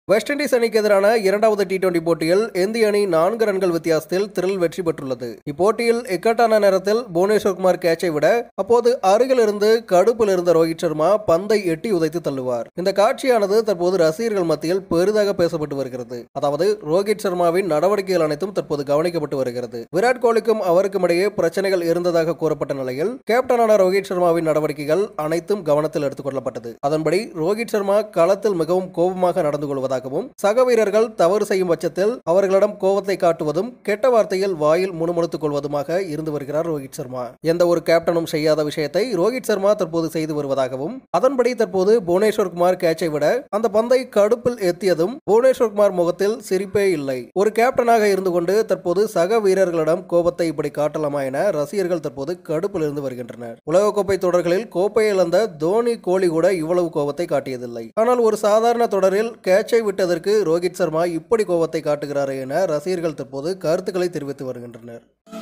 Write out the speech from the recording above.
west Indies அணிக்கு எதிரான இரண்டாவது டி டுவெண்டி போட்டியில் இந்திய அணி நான்கு ரன்கள் வித்தியாசத்தில் திரில் வெற்றி பெற்றுள்ளது இப்போட்டியில் இக்கட்டான நேரத்தில் புவனேஸ்வர் குமார் கேட்சை விட அப்போது அருகில் இருந்து கடுப்பில் இருந்த ரோஹித் சர்மா பந்தை எட்டி உதைத்து தள்ளுவார் இந்த காட்சியானது தற்போது ரசிகர்கள் மத்தியில் பெரிதாக பேசப்பட்டு வருகிறது அதாவது ரோஹித் சர்மாவின் நடவடிக்கைகள் அனைத்தும் தற்போது கவனிக்கப்பட்டு வருகிறது விராட் கோலிக்கும் அவருக்கும் இடையே பிரச்சனைகள் இருந்ததாக கூறப்பட்ட நிலையில் கேப்டனான ரோஹித் சர்மாவின் நடவடிக்கைகள் அனைத்தும் கவனத்தில் எடுத்துக் கொள்ளப்பட்டது அதன்படி ரோஹித் சர்மா களத்தில் மிகவும் கோபமாக நடந்து கொள்வதாகவும் சக வீரர்கள் தவறு செய்யும் பட்சத்தில் அவர்களிடம் கோபத்தை காட்டுவதும் கெட்ட வார்த்தையில் வாயில் முணுமுணுத்துக் கொள்வதுமாக இருந்து வருகிறார் ரோஹித் சர்மா எந்த ஒரு கேப்டனும் செய்யாத விஷயத்தை ரோஹித் சர்மா தற்போது செய்து வருவதாகவும் அதன்படி தற்போது புவனேஸ்வர் குமார் கேட்சை விட அந்த பந்தை கடுப்பில் எத்தியதும் புவனேஸ்வர் குமார் முகத்தில் சிரிப்பே இல்லை ஒரு கேப்டனாக இருந்து கொண்டு தற்போது சக வீரர்களிடம் கோபத்தை இப்படி காட்டலாமா என ரசிகர்கள் தற்போது கடுப்பில் இருந்து வருகின்றனர் உலகக்கோப்பை தொடர்களில் கோப்பையை இழந்த தோனி கோலி கூட இவ்வளவு கோபத்தை காட்டியதில்லை ஆனால் ஒரு சாதாரண தொடரில் கேட்சை விட்டதற்கு ரோஹித் சர்மா இப்படி கோபத்தை காட்டுகிறாரே என ரசிகர்கள் தற்போது கருத்துக்களை தெரிவித்து வருகின்றனர்